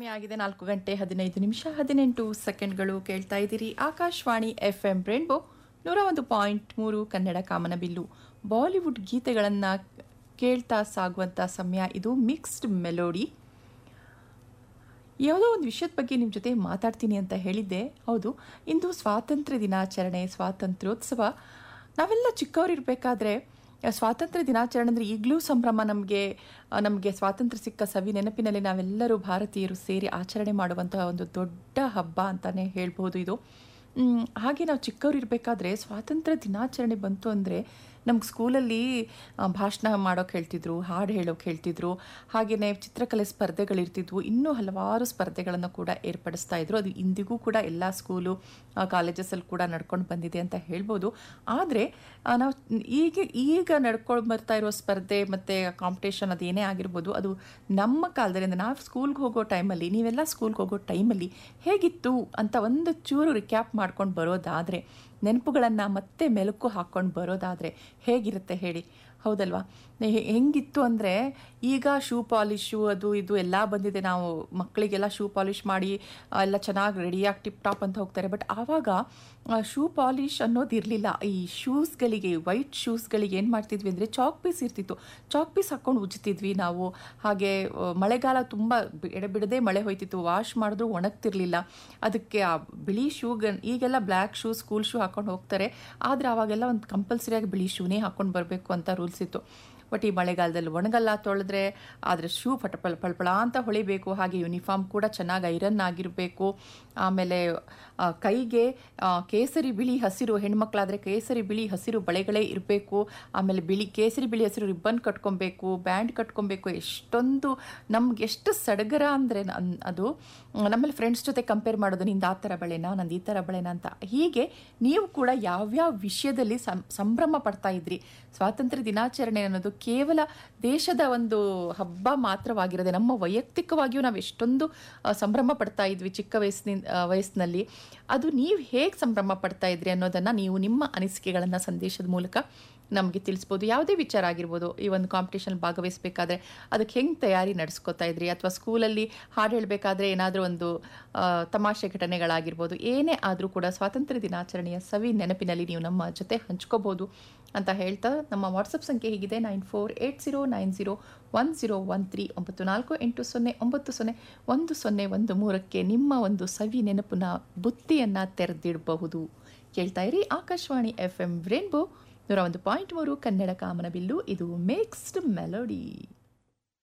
ಸಮಯ ಆಗಿದೆ ನಾಲ್ಕು ಗಂಟೆ ಹದಿನೈದು ನಿಮಿಷ ಹದಿನೆಂಟು ಸೆಕೆಂಡ್ಗಳು ಕೇಳ್ತಾ ಇದ್ದೀರಿ ಆಕಾಶವಾಣಿ ಎಫ್ ಎಂ ರೇನ್ಬೋ ನೂರ ಒಂದು ಪಾಯಿಂಟ್ ಮೂರು ಕನ್ನಡ ಕಾಮನಬಿಲ್ಲು ಬಾಲಿವುಡ್ ಗೀತೆಗಳನ್ನು ಕೇಳ್ತಾ ಸಾಗುವಂಥ ಸಮಯ ಇದು ಮಿಕ್ಸ್ಡ್ ಮೆಲೋಡಿ ಯಾವುದೋ ಒಂದು ವಿಷಯದ ಬಗ್ಗೆ ನಿಮ್ಮ ಜೊತೆ ಮಾತಾಡ್ತೀನಿ ಅಂತ ಹೇಳಿದ್ದೆ ಹೌದು ಇಂದು ಸ್ವಾತಂತ್ರ್ಯ ದಿನಾಚರಣೆ ಸ್ವಾತಂತ್ರ್ಯೋತ್ಸವ ನಾವೆಲ್ಲ ಚಿಕ್ಕವರಿರಬೇಕಾದ್ರೆ ಸ್ವಾತಂತ್ರ್ಯ ದಿನಾಚರಣೆ ಅಂದರೆ ಈಗಲೂ ಸಂಭ್ರಮ ನಮಗೆ ನಮಗೆ ಸ್ವಾತಂತ್ರ್ಯ ಸಿಕ್ಕ ಸವಿ ನೆನಪಿನಲ್ಲಿ ನಾವೆಲ್ಲರೂ ಭಾರತೀಯರು ಸೇರಿ ಆಚರಣೆ ಮಾಡುವಂತಹ ಒಂದು ದೊಡ್ಡ ಹಬ್ಬ ಅಂತಲೇ ಹೇಳ್ಬೋದು ಇದು ಮ್, ಹಾಗೆ ನಾವು ಚಿಕ್ಕವರಿರಬೇಕಾದ್ರೆ ಸ್ವಾತಂತ್ರ್ಯ ದಿನಾಚರಣೆ ಬಂತು ಅಂದರೆ ನಮ್ಗೆ ಸ್ಕೂಲಲ್ಲಿ ಆ, ಭಾಷಣ ಮಾಡೋಕೆ ಹೇಳ್ತಿದ್ರು ಹಾಡು ಹೇಳೋಕೆ ಹೇಳ್ತಿದ್ರು ಹಾಗೆಯೇ ಚಿತ್ರಕಲೆ ಸ್ಪರ್ಧೆಗಳಿರ್ತಿದ್ವು ಇನ್ನೂ ಹಲವಾರು ಸ್ಪರ್ಧೆಗಳನ್ನು ಕೂಡ ಏರ್ಪಡಿಸ್ತಾ ಇದ್ರು ಅದು ಇಂದಿಗೂ ಕೂಡ ಎಲ್ಲ ಸ್ಕೂಲು ಕಾಲೇಜಸಲ್ಲಿ ಕೂಡ ನಡ್ಕೊಂಡು ಬಂದಿದೆ ಅಂತ ಹೇಳ್ಬೋದು ಆದರೆ ನಾವು ಈಗ ಈಗ ನಡ್ಕೊಂಡು ಬರ್ತಾ ಇರೋ ಸ್ಪರ್ಧೆ ಮತ್ತು ಕಾಂಪಿಟೇಷನ್ ಅದೇನೇ ಆಗಿರ್ಬೋದು ಅದು ನಮ್ಮ ಕಾಲದಲ್ಲಿ ನಾವು ಸ್ಕೂಲ್ಗೆ ಹೋಗೋ ಟೈಮಲ್ಲಿ ನೀವೆಲ್ಲ ಸ್ಕೂಲ್ಗೆ ಹೋಗೋ ಟೈಮಲ್ಲಿ ಹೇಗಿತ್ತು ಅಂತ ಒಂದು ಚೂರು ರಿಕ್ಯಾಪ್ ಮಾಡ್ಕೊಂಡು ಬರೋದಾದರೆ ನೆನಪುಗಳನ್ನು ಮತ್ತೆ ಮೆಲುಕು ಹಾಕ್ಕೊಂಡು ಬರೋದಾದರೆ ಹೇಗಿರುತ್ತೆ ಹೇಳಿ ಹೌದಲ್ವಾ ಹೆ- ಹೆಂಗಿತ್ತು ಅಂದರೆ ಈಗ ಶೂ ಪಾಲಿಶು ಅದು ಇದು ಎಲ್ಲ ಬಂದಿದೆ ನಾವು ಮಕ್ಕಳಿಗೆಲ್ಲ ಶೂ ಪಾಲಿಶ್ ಮಾಡಿ ಆ, ಎಲ್ಲ ಚೆನ್ನಾಗಿ ರೆಡಿಯಾಗಿ ಟಿಪ್ ಟಾಪ್ ಅಂತ ಹೋಗ್ತಾರೆ ಬಟ್ ಆವಾಗ ಶೂ ಪಾಲಿಶ್ ಅನ್ನೋದು ಇರಲಿಲ್ಲ ಈ ಶೂಸ್ಗಳಿಗೆ ವೈಟ್ ಶೂಸ್ಗಳಿಗೆ ಏನು ಮಾಡ್ತಿದ್ವಿ ಅಂದರೆ ಚಾಕ್ ಪೀಸ್ ಇರ್ತಿತ್ತು ಚಾಕ್ ಪೀಸ್ ಹಾಕ್ಕೊಂಡು ಉಜ್ತಿದ್ವಿ ನಾವು ಹಾಗೆ ಆ, ಮಳೆಗಾಲ ತುಂಬ ಎಡೆಬಿಡದೆ ಮಳೆ ಹೋಯ್ತಿತ್ತು ವಾಶ್ ಮಾಡಿದ್ರು ಒಣಗ್ತಿರ್ಲಿಲ್ಲ ಅದಕ್ಕೆ ಆ ಬಿಳಿ ಶೂಗ ಈಗೆಲ್ಲ ಬ್ಲ್ಯಾಕ್ ಶೂ ಸ್ಕೂಲ್ ಶೂ ಹಾಕೊಂಡು ಹೋಗ್ತಾರೆ ಆದರೆ ಆವಾಗೆಲ್ಲ ಒಂದು ಕಂಪಲ್ಸರಿಯಾಗಿ ಬಿಳಿ ಶೂನೇ ಹಾಕೊಂಡು ಬರಬೇಕು ಅಂತ ರೂಲ್ಸ್ ಇತ್ತು ಬಟ್ ಈ ಮಳೆಗಾಲದಲ್ಲಿ ಒಣಗಲ್ಲ ತೊಳೆದ್ರೆ ಆದರೆ ಶೂ ಪಟ ಪಳ ಪಳಪಳ ಅಂತ ಹೊಳಿಬೇಕು ಹಾಗೆ ಯೂನಿಫಾರ್ಮ್ ಕೂಡ ಚೆನ್ನಾಗಿ ಐರನ್ ಆಗಿರಬೇಕು ಆಮೇಲೆ ಆ, ಕೈಗೆ ಆ, ಕೇಸರಿ ಬಿಳಿ ಹಸಿರು ಹೆಣ್ಮಕ್ಳಾದರೆ ಕೇಸರಿ ಬಿಳಿ ಹಸಿರು ಬಳೆಗಳೇ ಇರಬೇಕು ಆಮೇಲೆ ಬಿಳಿ ಕೇಸರಿ ಬಿಳಿ ಹಸಿರು ರಿಬ್ಬನ್ ಕಟ್ಕೊಬೇಕು ಬ್ಯಾಂಡ್ ಕಟ್ಕೊಬೇಕು ಎಷ್ಟೊಂದು ನಮ್ಗೆ ಎಷ್ಟು ಸಡಗರ ಅಂದರೆ ಅದು ನಮ್ಮಲ್ಲಿ ಫ್ರೆಂಡ್ಸ್ ಜೊತೆ ಕಂಪೇರ್ ಮಾಡೋದು ನಿಂದು ಆ ಥರ ಬಳೆನಾ ನಂದು ಈ ಥರ ಬಳೆನಾ ಅಂತ ಹೀಗೆ ನೀವು ಕೂಡ ಯಾವ್ಯಾವ ವಿಷಯದಲ್ಲಿ ಸಂ ಸಂಭ್ರಮ ಪಡ್ತಾ ಇದ್ರಿ ಸ್ವಾತಂತ್ರ್ಯ ದಿನಾಚರಣೆ ಅನ್ನೋದು ಕೇವಲ ದೇಶದ ಒಂದು ಹಬ್ಬ ಮಾತ್ರವಾಗಿರದೆ ನಮ್ಮ ವೈಯಕ್ತಿಕವಾಗಿಯೂ ನಾವು ಎಷ್ಟೊಂದು ಆ, ಸಂಭ್ರಮ ಪಡ್ತಾ ಇದ್ವಿ ಚಿಕ್ಕ ವಯಸ್ಸಿನ ಆ, ವಯಸ್ಸಿನಲ್ಲಿ ಅದು ನೀವು ಹೇಗೆ ಸಂಭ್ರಮ ಪಡ್ತಾ ಇದ್ರಿ ಅನ್ನೋದನ್ನು ನೀವು ನಿಮ್ಮ ಅನಿಸಿಕೆಗಳನ್ನು ಸಂದೇಶದ ಮೂಲಕ ನಮಗೆ ತಿಳಿಸ್ಬೋದು ಯಾವುದೇ ವಿಚಾರ ಆಗಿರ್ಬೋದು ಈ ಒಂದು ಕಾಂಪಿಟೇಷನ್ ಭಾಗವಹಿಸಬೇಕಾದ್ರೆ ಅದಕ್ಕೆ ಹೆಂಗೆ ತಯಾರಿ ನಡೆಸ್ಕೊತಾ ಇದ್ರಿ ಅಥವಾ ಸ್ಕೂಲಲ್ಲಿ ಹಾಡು ಹೇಳಬೇಕಾದ್ರೆ ಏನಾದರೂ ಒಂದು ಆ, ತಮಾಷೆ ಘಟನೆಗಳಾಗಿರ್ಬೋದು ಏನೇ ಆದರೂ ಕೂಡ ಸ್ವಾತಂತ್ರ್ಯ ದಿನಾಚರಣೆಯ ಸವಿ ನೆನಪಿನಲ್ಲಿ ನೀವು ನಮ್ಮ ಜೊತೆ ಹಂಚ್ಕೋಬೋದು ಅಂತ ಹೇಳ್ತಾ ನಮ್ಮ ವಾಟ್ಸಪ್ ಸಂಖ್ಯೆ ಹೀಗಿದೆ nine four eight zero nine zero one zero one three ಒಂಬತ್ತು ನಾಲ್ಕು ಎಂಟು ಸೊನ್ನೆ ಒಂಬತ್ತು ಸೊನ್ನೆ ಒಂದು ಸೊನ್ನೆ ಒಂದು ಮೂರಕ್ಕೆ ನಿಮ್ಮ ಒಂದು ಸವಿ ನೆನಪಿನ ಬುತ್ತಿಯನ್ನು ತೆರೆದಿಡಬಹುದು ಕೇಳ್ತಾ ಇರಿ ಆಕಾಶವಾಣಿ ಎಫ್ ಎಂ ರೇನ್ಬೋ ನೂರ ಒಂದು ಪಾಯಿಂಟ್ ಮೂರು ಕನ್ನಡ ಕಾಮನಬಿಲ್ಲು ಇದು ಮಿಕ್ಸ್ಡ್ ಮೆಲೋಡಿ